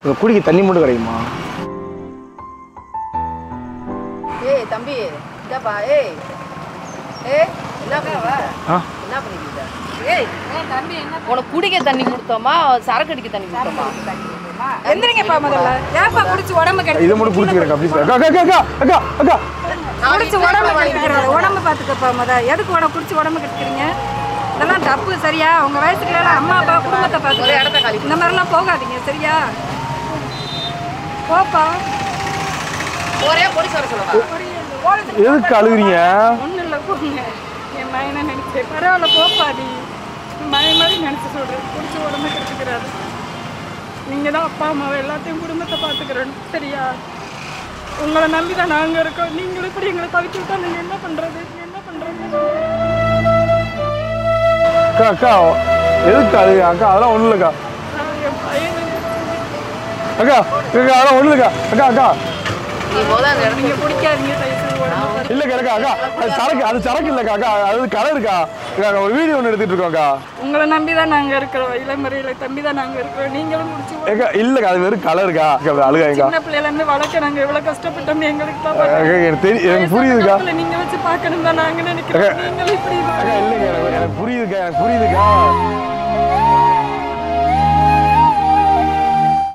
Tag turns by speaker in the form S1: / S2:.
S1: இங்க குடிக்க தண்ணி மட்டும் கிடைக்குமா
S2: ஏய் தம்பி இந்தாப்பா ஏய் ஏய் என்ன பண்ணுவ
S1: ஆ
S2: என்ன பண்ணிக்கிட்ட ஏய் உனக்கு குடிக்க தண்ணி கொடுத்தோமா சரக்கு அடிக்க தண்ணி கொடுத்தோமா
S3: எந்திரிங்கப்பா முதல்ல ஏப்பா குடிச்சு உடம்பு கெடுத்து
S1: இதை மட்டும் குடிச்சுக்கிறேன் ப்ளீஸ் அக்கா அக்கா அக்கா அக்கா அக்கா
S3: குடிச்சு உடம்பு கெடுத்துக்கிறாரு உடம்பு பார்த்துக்கப்பா முத எதுக்கு உடம்பு குடிச்சு உடம்பு கெடுத்துக்கிறீங்க இதெல்லாம் தப்பு சரியா உங்க வயசுக்கு எல்லாம் அம்மா அப்பா குடும்பத்தை
S2: ஒரு இடத்த
S3: பார்த்து
S2: காலி
S3: இந்த மாதிரிலாம் போகாதீங்க சரியா போப்பா
S2: ஒரே பொடிச்சு வர சொல்லவா
S1: எதுக்கு அழுகுறீங்க
S3: ஒன்றும் இல்லை போங்க என் மயனை நினைச்சேன் பரவாயில்ல போப்பா நீ மய மாதிரி நினச்சி சொல்கிறேன் குடிச்சு உடம்பு கெடுத்துக்கிறாரு நீங்கள் தான் அப்பா அம்மாவை எல்லாத்தையும் குடும்பத்தை பார்த்துக்கிறணும் சரியா உங்களை நம்பி தான் நாங்கள் இருக்கோம் நீங்களும் இப்படி எங்களை தவிச்சு விட்டா நீங்கள் என்ன பண்ணுறது என்ன பண்ணுறது
S1: அக்கா அக்கா எதுக்கு அழுகு அக்கா அதெல்லாம் ஒன்றும் இல்லைக்கா
S3: என் பையன்
S1: அக்கா அக்கா அதெல்லாம் ஒன்றும் இல்லைக்கா அக்கா அக்கா
S2: நீ முதல்ல அந்த இடத்துக்கு
S3: நீங்கள் பிடிக்காதீங்க தயவுசெய்து உடம்பு
S1: இல்லைக்கா அக்கா அக்கா அது சரக்கு அது சரக்கு இல்லைக்கா அக்கா அது கடை இருக்கா அக்கா, அக்கா, ஒரு வீடியோ ஒன்று எடுத்துட்டு இருக்கோம்க்கா
S3: உங்களை நம்பி தான் நாங்கள் இருக்கிறோம் இளமுறையில் தம்பி தான் நாங்கள் இருக்கிறோம் நீங்களும் முடிச்சு
S1: ஏக்கா இல்லைக்கா அது வெறும் கலர் இருக்கா அக்கா அப்படி அழுகாங்கக்கா
S3: சின்ன பிள்ளையிலேருந்து வளர்க்க நாங்கள் எவ்வளோ கஷ்டப்பட்டோம் எங்களுக்கு தான்
S1: அக்கா, எனக்கு தெரியும் எனக்கு புரியுதுக்கா
S3: வயசான நீங்க வச்சு பார்க்கணும் தான் நாங்கள் நினைக்கிறோம் நீங்களும் இப்படி
S1: அக்கா இல்லைங்க எனக்கு எனக்கு புரியுதுக்கா எனக்கு புரியுதுக்கா